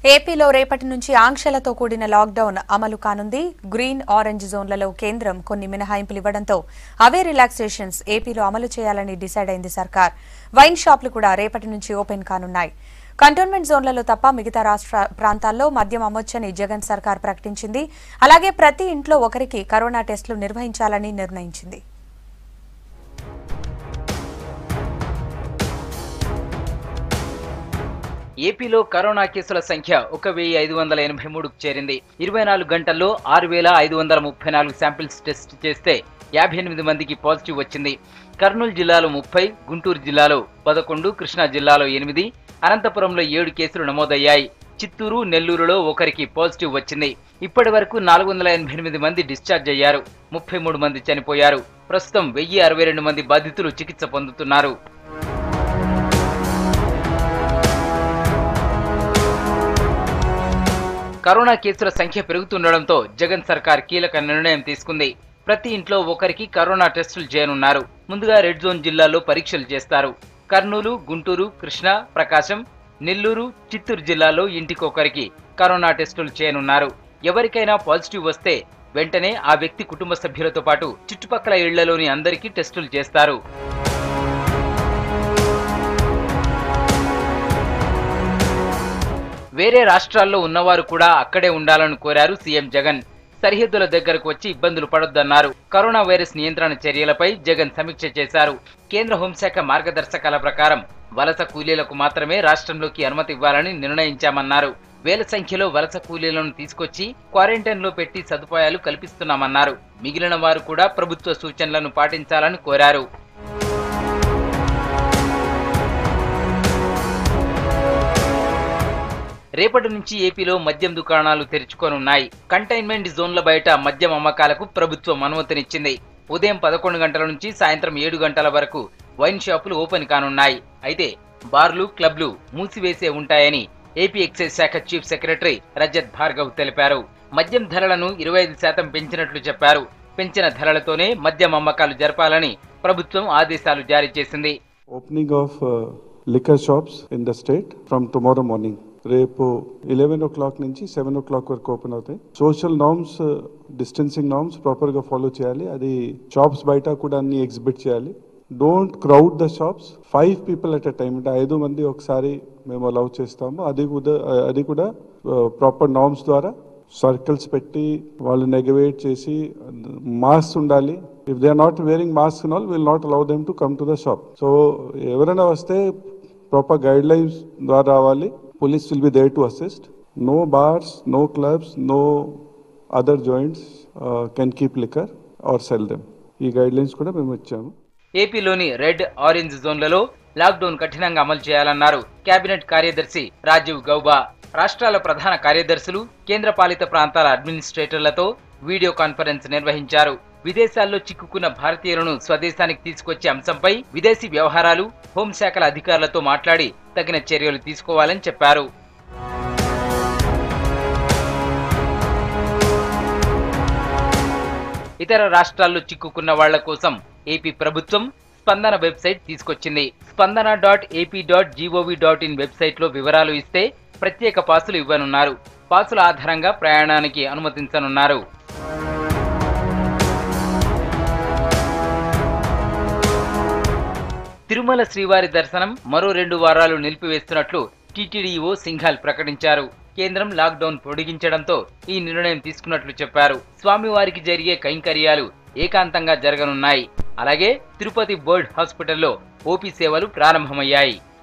ఏపీలో రేపటి నుంచి ఆంక్షలతో కూడిన లాక్డౌన్ అమలు కానుంది గ్రీన్ ఆరెంజ్ జోన్లలో కేంద్రం కొన్ని మినహాయింపులు ఇవ్వడంతో అవే రిలాక్సేషన్స్ ఏపీలో అమలు చేయాలని డిసైడ్ అయింది సర్కార్ వైన్ షాపులు కూడా రేపటి నుంచి ఓపెన్ కానున్నాయి కంటోన్మెంట్ జోన్లలో తప్ప మిగతా రాష్ట్ర ప్రాంతాల్లో మద్యం అమ్మొచ్చని జగన్ సర్కార్ ప్రకటించింది అలాగే ప్రతి ఇంట్లో ఒకరికి కరోనా టెస్టులు నిర్వహించాలని నిర్ణయించింది ఏపీలో కరోనా కేసుల సంఖ్య ఒక వెయ్యి ఐదు వందల ఎనభై మూడుకు చేరింది ఇరవై నాలుగు గంటల్లో ఆరు వేల ఐదు వందల ముప్పై నాలుగు శాంపిల్స్ టెస్ట్ చేస్తే యాభై ఎనిమిది మందికి పాజిటివ్ వచ్చింది కర్నూలు జిల్లాలో ముప్పై గుంటూరు జిల్లాలో పదకొండు కృష్ణా జిల్లాలో ఎనిమిది అనంతపురంలో ఏడు కేసులు నమోదయ్యాయి చిత్తూరు నెల్లూరులో ఒకరికి పాజిటివ్ వచ్చింది ఇప్పటి వరకు నాలుగు వందల ఎనభై ఎనిమిది మంది డిశ్చార్జ్ అయ్యారు ముప్పై మూడు మంది చనిపోయారు ప్రస్తుతం వెయ్యి అరవై రెండు మంది బాధితులు చికిత్స పొందుతున్నారు కరోనా కేసుల సంఖ్య పెరుగుతుండడంతో జగన్ సర్కార్ కీలక నిర్ణయం తీసుకుంది ప్రతి ఇంట్లో ఒకరికి కరోనా టెస్టులు చేయనున్నారు ముందుగా రెడ్ జోన్ జిల్లాల్లో పరీక్షలు చేస్తారు కర్నూలు గుంటూరు కృష్ణా ప్రకాశం నెల్లూరు చిత్తూరు జిల్లాలో ఇంటికొకరికి కరోనా టెస్టులు చేయనున్నారు ఎవరికైనా పాజిటివ్ వస్తే వెంటనే ఆ వ్యక్తి కుటుంబ సభ్యులతో పాటు చుట్టుపక్కల ఇళ్లలోని అందరికీ టెస్టులు చేస్తారు వేరే రాష్ట్రాల్లో ఉన్నవారు కూడా అక్కడే ఉండాలని కోరారు సీఎం జగన్ సరిహద్దుల దగ్గరకు వచ్చి ఇబ్బందులు పడొద్దన్నారు కరోనా వైరస్ నియంత్రణ చర్యలపై జగన్ సమీక్ష చేశారు కేంద్ర హోంశాఖ మార్గదర్శకాల ప్రకారం వలస కూలీలకు మాత్రమే రాష్ట్రంలోకి అనుమతి ఇవ్వాలని నిర్ణయించామన్నారు వేల సంఖ్యలో వలస కూలీలను తీసుకొచ్చి క్వారంటైన్లో పెట్టి సదుపాయాలు కల్పిస్తున్నామన్నారు మిగిలిన వారు కూడా ప్రభుత్వ సూచనలను పాటించాలని కోరారు రేపటి నుంచి ఏపీలో మద్యం దుకాణాలు తెరుచుకోనున్నాయి కంటైన్మెంట్ జోన్ల బయట మద్యం అమ్మకాలకు ప్రభుత్వం అనుమతినిచ్చింది ఉదయం పదకొండు గంటల నుంచి సాయంత్రం ఏడు గంటల వరకు వైన్ షాపులు ఓపెన్ కానున్నాయి అయితే బార్లు క్లబ్లు మూసివేసే ఉంటాయని ఏపీ ఎక్సైజ్ శాఖ చీఫ్ సెక్రటరీ రజత్ భార్గవ్ తెలిపారు మద్యం ధరలను ఇరవై ఐదు శాతం పెంచినట్లు చెప్పారు పెంచిన ధరలతోనే మద్యం అమ్మకాలు జరపాలని ప్రభుత్వం ఆదేశాలు జారీ చేసింది Opening of uh, liquor shops in the state from tomorrow morning. రేపు ఇలెవెన్ ఓ క్లాక్ నుంచి సెవెన్ ఓ క్లాక్ వరకు ఓపెన్ అవుతాయి సోషల్ నార్మ్స్ డిస్టెన్సింగ్ నార్మ్స్ ప్రాపర్గా ఫాలో చేయాలి అది షాప్స్ బయట కూడా అన్ని ఎగ్జిబిట్ చేయాలి don't crowd the shops five people at a time అంటే ఐదు మంది ఒకసారి మేము అలౌ చేస్తాము అది కూడా అది కూడా ప్రాపర్ నార్మ్స్ ద్వారా సర్కిల్స్ పెట్టి వాళ్ళు నెగవేట్ చేసి మాస్క్ ఉండాలి if they are not wearing mask and all will not allow them to come to the shop so ఎవరైనా వస్తే ప్రాపర్ గైడ్ లైన్స్ ద్వారా రావాలి police will be there to assist no bars no clubs no other joints can keep liquor or sell them ఈ guidelines కూడా మేము ఇచ్చాము ఏపీలోని red orange జోన్లలో లాక్డౌన్ కఠినంగా అమలు చేయాలన్నారు కేబినెట్ కార్యదర్శి రాజీవ్ గౌబా రాష్ట్రాల ప్రధాన కార్యదర్శులు కేంద్రపాలిత ప్రాంతాల అడ్మినిస్ట్రేటర్లతో వీడియో కాన్ఫరెన్స్ నిర్వహించారు విదేశాల్లో చిక్కుకున్న భారతీయులను స్వదేశానికి తీసుకొచ్చే అంశంపై విదేశీ వ్యవహారాలు హోంశాఖల అధికారులతో మాట్లాడి తగిన చర్యలు తీసుకోవాలని చెప్పారు ఇతర రాష్ట్రాల్లో చిక్కుకున్న వాళ్ల కోసం ఏపీ ప్రభుత్వం స్పందన వెబ్సైట్ తీసుకొచ్చింది Spandana dot AP dot gov dot in వెబ్సైట్లో వివరాలు ఇస్తే ప్రత్యేక పాసులు ఇవ్వనున్నారు పాసుల ఆధారంగా ప్రయాణానికి అనుమతించనున్నారు తిరుమల శ్రీవారి దర్శనం మరో రెండు వారాలు నిలిపివేస్తున్నట్లు టీటీడీఓ సింఘాల్ ప్రకటించారు కేంద్రం లాక్డౌన్ పొడిగించడంతో ఈ నిర్ణయం తీసుకున్నట్లు చెప్పారు స్వామివారికి జరిగే కైంకర్యాలు ఏకాంతంగా జరగనున్నాయి అలాగే తిరుపతి బర్డ్ హాస్పిటల్లో ఓపీ సేవలు ప్రారంభమయ్యాయి